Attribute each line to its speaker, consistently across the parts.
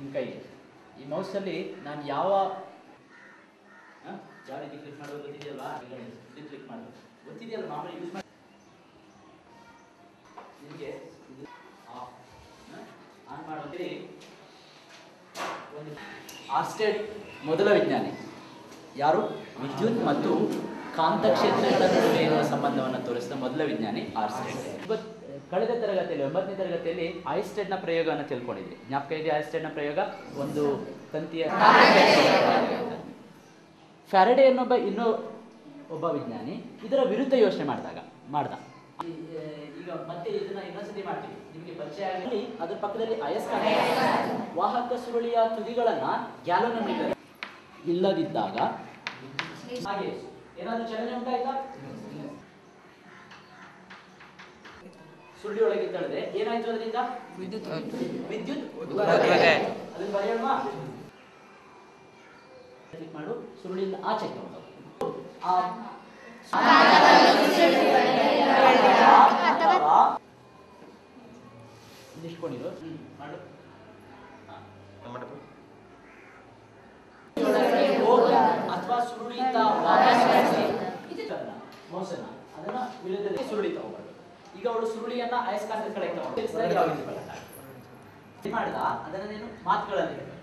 Speaker 1: ನಿಮ್ಮ ಕೈಗೆ ಈ ಮೌಸಲ್ಲಿ ನಾನು ಯಾವ ಹಾಂ ಯಾವ ರೀತಿ ಕ್ಲಿಕ್ ಮಾಡೋದು ಗೊತ್ತಿದೆಯಲ್ವಾ ಈಗ ಇದು ಕ್ಲಿಕ್ ಮಾಡೋದು ಗೊತ್ತಿದೆಯಲ್ಲ ಮಾಮೂಲಿ ಯೂಸ್ ಮಾಡಿ ನಿಮಗೆ ಇದು ಆಫ್ ಆನ್ ಮಾಡೋದ್ರಿ ಒಂದು ಆರ್ಸ್ಟೆಡ್ ಮೊದಲ ವಿಜ್ಞಾನಿ ಯಾರು ವಿದ್ಯುತ್ ಮತ್ತು ಕಾಂತಕ್ಷೇತ್ರಗಳ ನಡುವೆ ಇರುವ ಸಂಬಂಧವನ್ನು ತೋರಿಸಿದ ಮೊದಲ ವಿಜ್ಞಾನಿ ಆರ್ಸ್ಟೆಡ್ ಇವತ್ತು ಕಳೆದ ತರಗತಿಯಲ್ಲಿ ಒಂಬತ್ತನೇ ತರಗತಿಯಲ್ಲಿ ಐಸ್ಟೆಡ್ನ ಪ್ರಯೋಗವನ್ನು ತಿಳ್ಕೊಂಡಿದ್ವಿ ಜ್ಞಾಪಕ ಇದೆ ಐಸ್ಟೆಡ್ನ ಪ್ರಯೋಗ ಒಂದು ತಂತಿಯ ಫ್ಯಾರಡೆ ಅನ್ನೊಬ್ಬ ಇನ್ನೂ ಒಬ್ಬ ವಿಜ್ಞಾನಿ ಇದರ ವಿರುದ್ಧ ಯೋಚನೆ ಮಾಡಿದಾಗ ಮಾಡ್ದ ಈ- ಈಗ ಮತ್ತೆ ಇದನ್ನ ಇನ್ನೊಂದ್ಸತಿ ಮಾಡ್ತೀವಿ ನಿಮಗೆ ಪರಿಚಯ ಆಗಲಿ ಅದ್ರ ಪಕ್ಕದಲ್ಲಿ ಅಯಸ್ಕಾಂತ ವಾಹಕ ಸುರುಳಿಯ ತುದಿಗಳನ್ನ ಗ್ಯಾಲೋನಮೀಟರ್ ಇಲ್ಲದಿದ್ದಾಗ ಹಾಗೆ ಏನಾದ್ರೂ ಚಲನೆ ಉಂಟಾಯ್ತಾ ಸುರುಳಿ ಒಳಗೆ ತಳೆದ್ರೆ ಏನಾಯ್ತು ಅದರಿಂದ ವಿದ್ಯುತ್ ವಿದ್ಯುತ್ ಅದನ್ನ ಬರೆಯೋಣವಾ ಕ್ಲಿಕ್ ಮಾಡು ಸುರುಳಿಯಿಂದ ಆಚೆ ತಗೊಂಡು ಆ ಅಥವಾ ಇಲ್ಲಿಟ್ಕೊಂಡಿರು ಹ್ಮ್ ಮಾಡು ಹಾ. ಹೋಗಿ ಅಥವಾ ಸುರುಳಿಯಿಂದ ವಾಪಸ್ ಕಳಿಸಿ ಇದನ್ನ, ಮೌಸನ್ನ ಅದನ್ನ ವಿರುದ್ಧದಲ್ಲಿ ಸುರುಳಿ ತಗೋಬಾರ್ದು ಈಗ ಅವಳು ಸುರುಳಿಯನ್ನ ಅಯಸ್ಕಾಂತದ ಕಡೆ ತಗೊಂಡು ತಿಳಿಸಿದಾಗ ಯಾವ ರೀತಿ ಬರಲ್ಲ ಏನ್ ಮಾಡ್ದ ಅದನ್ನ ನೀನು ಮಾತುಗಳಲ್ಲಿ ಹೇಳು.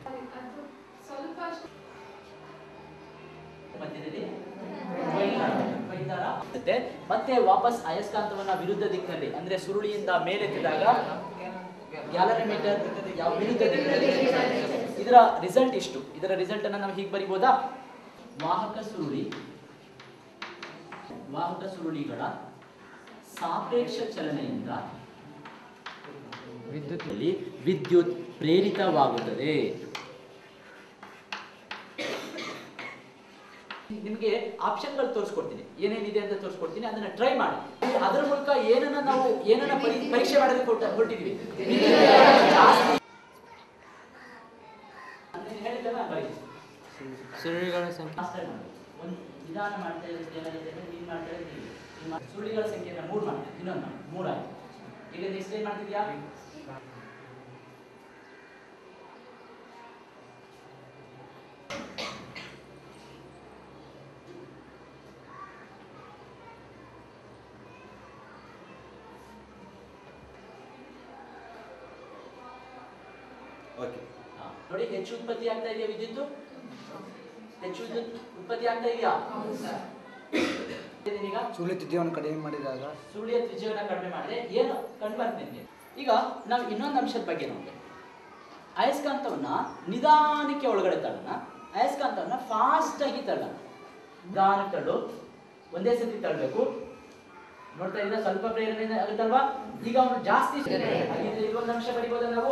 Speaker 1: ಮಧ್ಯದಲ್ಲಿ ವೈದ್ಯರ ಮತ್ತೆ ಮತ್ತೆ ವಾಪಸ್ ಅಯಸ್ಕಾಂತವನ್ನ ವಿರುದ್ಧ ದಿಕ್ಕಿನಲ್ಲಿ ಅಂದ್ರೆ ಸುರುಳಿಯಿಂದ ಮೇಲೆತ್ತಿದಾಗ ಗ್ಯಾಲರಿಮೀಟರ್ ಯಾವ ವಿರುದ್ಧ ದಿಕ್ಕಿನಲ್ಲಿ ಇದರ ರಿಸಲ್ಟ್ ಇಷ್ಟು ಇದರ ರಿಸಲ್ಟ್ ಅನ್ನ ನಾವು ಹೀಗೆ ಬರಿಬೋದಾ ವಾಹಕ ಸುರುಳಿ ವಾಹಕ ಸುರುಳಿಗಳ ಸಾಪೇಕ್ಷ ಚಲನೆಯಿಂದ ವಿದ್ಯುತ್ನಲ್ಲಿ ವಿದ್ಯುತ್ ಪ್ರೇರಿತವಾಗುತ್ತದೆ ನಿಮಗೆ ಆಪ್ಷನ್ಗಳು ತೋರಿಸ್ಕೊಡ್ತೀನಿ ಏನೇನಿದೆ ಅಂತ ತೋರಿಸ್ಕೊಡ್ತೀನಿ ಅದನ್ನ ಟ್ರೈ ಮಾಡಿ ಅದರ ಮೂಲಕ ಏನನ್ನ ನಾವು ಏನನ್ನ ಪರಿ- ಪರೀಕ್ಷೆ ಮಾಡೋದಕ್ಕೆ ಹೊರಟ- ಹೊರಟಿದ್ವಿ ಜಾಸ್ತಿ ಅಂದ್ರೆ ಹೇಳಿದ್ದೆಲ್ಲ ಬರೀ.
Speaker 2: ಸುರುಳಿಗಳ ಸಂಖ್ಯೆ
Speaker 1: ಮಾಸ್ಟರ್ ಮಾಡು. ಒಂದು ನಿಧಾನ ಮಾಡ್ತಾ ಇರೋದು ಏನಾಗಿದೆ ಅಂದ್ರೆ ನೀನ್ ಮಾಡ್ತಾ ಇರೋದು ಹೀಗೆ. ನೀನ್ ಮಾಡ್- ಸುರುಳಿಗಳ ಸಂಖ್ಯೆನ ಮೂರು ಮಾಡ್ತೀನಿ ಇನ್ನೊಂದು ಮಾಡು. ಮೂರಾಯ್ತು ಈಗ ನೆಕ್ಸ್ಟ್ ಏನ್ ಮಾಡ್ತಿದ್ಯಾ
Speaker 3: ಓಕೆ
Speaker 1: ಹಾ. ನೋಡಿ ಹೆಚ್ಚು ಉತ್ಪತ್ತಿ ಆಗ್ತಾ ಇದೆಯಾ ವಿದ್ಯುತ್ ಹೆಚ್ಚು ವಿದ್ಯುತ್ ಉತ್ಪತ್ತಿ ಆಗ್ತಾ ಇದೆಯಾ ಈಗ
Speaker 2: ಸುರುಳಿ ತ್ರಿಜ್ಯವನ್ನು ಕಡಿಮೆ ಮಾಡಿದಾಗ
Speaker 1: ಸುರುಳಿಯ ತ್ರಿಜ್ಯವನ್ನು ಕಡಿಮೆ ಮಾಡಿದ್ರೆ ಏನು ಕಂಡು ಬಂತು ನಿಮಗೆ ಈಗ ನಾವು ಇನ್ನೊಂದು ಅಂಶದ ಬಗ್ಗೆ ನೋಡ್ಬೇಕು ಅಯಸ್ಕಾಂತವನ್ನ ನಿಧಾನಕ್ಕೆ ಒಳಗಡೆ ತಳ್ಳೋಣ ಅಯಸ್ಕಾಂತವನ್ನ ಫಾಸ್ಟ್ ಆಗಿ ತಳ್ಳೋಣ ನಿಧಾನ ತಳ್ಳು ಒಂದೇ ಸತಿ ತಳ್ಳಬೇಕು ನೋಡ್ತಾ ಇದ್ರೆ ಸ್ವಲ್ಪ ಪ್ರೇರಣೆ ಆಗುತ್ತಲ್ವಾ ಈಗ ಅವನು ಜಾಸ್ತಿ ಹಾಗಿದ್ರೆ ಇನ್ನೊಂದು ಅಂಶ ಬರಿಬೋದ ನಾವು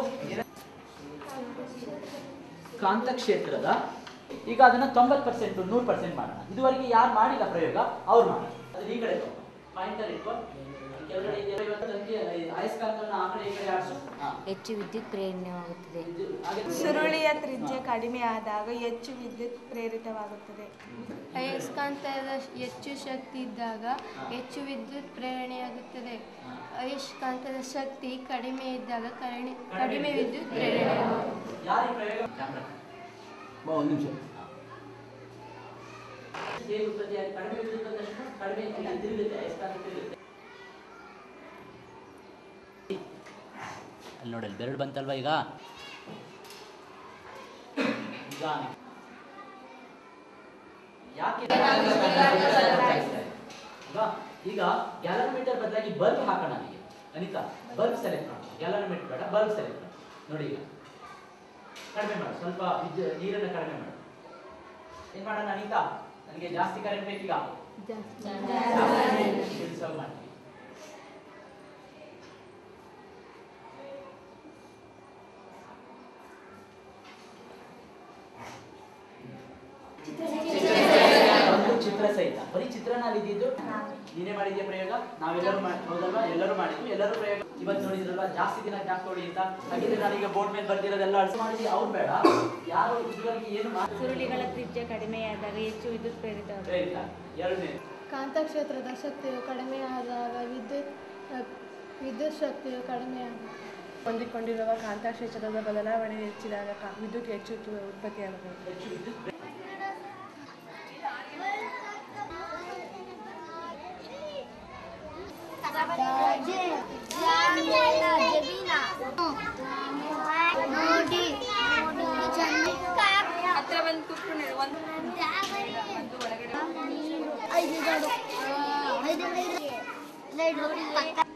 Speaker 1: ಕಾಂತಕ್ಷೇತ್ರದ ಈಗ ಅದನ್ನ ತೊಂಬತ್ತು ಪರ್ಸೆಂಟ್ ನೂರು ಪರ್ಸೆಂಟ್ ಮಾಡೋಣ ಇದುವರೆಗೆ ಯಾರು ಮಾಡಿಲ್ಲ ಪ್ರಯೋಗ ಅವ್ರು ಮಾಡೋಣ ಅದು ಈ ಕಡೆ ಪಾಯಿಂಟರ್ ಇಟ್ಕೊ ಕೆಳಗಡೆ ಇದೆಯಲ್ಲ ಇವತ್ತು ಅದಕ್ಕೆ ಅಯಸ್ಕಾಂತವನ್ನ ಆ ಕಡೆ ಈ ಕಡೆ ಆಡ್ಸು ಹಾ.
Speaker 4: ಹೆಚ್ಚು ವಿದ್ಯುತ್ ಪ್ರೇರಣೆಯಾಗುತ್ತದೆ
Speaker 1: ಇದು ಹಾಗೆ
Speaker 5: ಸುರುಳಿಯ ತ್ರಿಜ್ಯ ಕಡಿಮೆ ಆದಾಗ ಹೆಚ್ಚು ವಿದ್ಯುತ್ ಪ್ರೇರಿತವಾಗುತ್ತದೆ
Speaker 6: ಅಯಸ್ಕಾಂತದ ಹೆಚ್ಚು ಶಕ್ತಿ ಇದ್ದಾಗ ಹೆಚ್ಚು ವಿದ್ಯುತ್ ಪ್ರೇರಣೆಯಾಗುತ್ತದೆ ಅಯಸ್ಕಾಂತದ ಶಕ್ತಿ ಕಡಿಮೆ ಇದ್ದಾಗ ಕರಣಿ ಕಡಿಮೆ ವಿದ್ಯುತ್ ಪ್ರೇರಣೆಯಾಗುತ್ತದೆ
Speaker 1: ಯಾರು ಈ ಪ್ರಯೋಗ ಕ್ಯಾಮ್ರಾ
Speaker 2: ಒಂದು ನಿಮಿಷ
Speaker 1: ಹೇಗೆ ಉತ್ಪತ್ತಿಯಾಗಿ ಕಡಿಮೆ ವಿದ್ಯುತ್ ಬಂದಷ್ಟು ಕಡಿಮೆ ಇಲ್ಲಿ ತಿರುಗುತ್ತೆ ಅಯಸ್ಕಾಂತ ತಿರುಗುತ್ತೆ ಅಲ್ಲಿ ನೋಡಿ ಅಲ್ಲಿ ಬೆರಳು ಬಂತಲ್ವಾ ಈಗ ನಿಧಾನ. ಯಾಕೆ ಅಲ್ವಾ? ಈಗ ಗ್ಯಾಲೋಮೀಟರ್ ಬದಲಾಗಿ ಬಲ್ಬ್ ಹಾಕೋಣ ನನಗೆ ಅನಿತಾ ಬಲ್ಬ್ ಸೆಲೆಕ್ಟ್ ಮಾಡು ಗ್ಯಾಲೋಮೀಟರ್ ಬೇಡ ಬಲ್ಬ್ ಸೆಲೆಕ್ಟ್ ಮಾಡು ನೋಡಿ ಈಗ ಕಡಿಮೆ ಮಾಡು ಸ್ವಲ್ಪ ವಿದ್ಯು ನೀರನ್ನು ಕಡಿಮೆ ಮಾಡು ಏನ್ ಮಾಡೋಣ ಅನಿತಾ ನನಗೆ ಜಾಸ್ತಿ ಕರೆಂಟ್ ಬೇಕೀಗ ಇಳಿಸೋಗ್ ಮಾಡ್ತೀವಿ ಒಂದು ಚಿತ್ರ ಸಹಿತ ಬರೀ ಚಿತ್ರನ ಅಲ್ಲಿ ಇದ್ದಿದ್ದು ನೀನೇ ಮಾಡಿದ್ಯಾ ಪ್ರಯೋಗ ನಾವೆಲ್ಲರೂ ಮಾಡಿ ಹೌದಲ್ವಾ ಎಲ್ಲರೂ ಮಾಡಿದ್ವಿ ಎಲ್ಲರೂ ಪ್ರಯೋಗ ಇವತ್ತು ನೋಡಿದ್ರಲ್ವಾ ಜಾಸ್ತಿ ದಿನ ಜ್ಞಾಪಕ ಅಂತ ಹಾಗಿದ್ರೆ ನಾನೀಗ ಬೋರ್ಡ್ ಮೇಲೆ ಬರ್ದಿರೋದೆಲ್ಲ ಅಳಿಸಿ ಮಾಡಿದ್ವಿ ಅವ್ರು ಬೇಡ ಯಾರು ಇದುವರೆಗೆ ಏನು ಮಾಡಿ
Speaker 5: ಸುರುಳಿಗಳ ತ್ರಿಜ್ಯ ಕಡಿಮೆಯಾದಾಗ ಹೆಚ್ಚು ವಿದ್ಯುತ್ ಪ್ರೇರಿತವಾಗುತ್ತದೆ
Speaker 1: ಪ್ರೇರಿತ ಎರಡನೇ
Speaker 6: ಕಾಂತಕ್ಷೇತ್ರದ ಶಕ್ತಿಯು ಕಡಿಮೆಯಾದಾಗ ವಿದ್ಯುತ್ ವಿದ್ಯುತ್ ಶಕ್ತಿಯು ಕಡಿಮೆಯಾಗುತ್ತದೆ
Speaker 5: ಹೊಂದಿಕೊಂಡಿರುವ ಕಾಂತಕ್ಷೇತ್ರದ ಬದಲಾವಣೆ ಹೆಚ್ಚಿದಾಗ ಕಾ- ವಿದ್ಯುತ್ ಹೆಚ್ಚು ಉತ್- ಉತ್ಪತ್ತಿಯಾಗಬಹುದು
Speaker 6: ಹತ್ರ ಬಂದು ಕೂತ್ಕೊಂಡು ಒಂದು
Speaker 7: ಐದು ಐದು ಐದು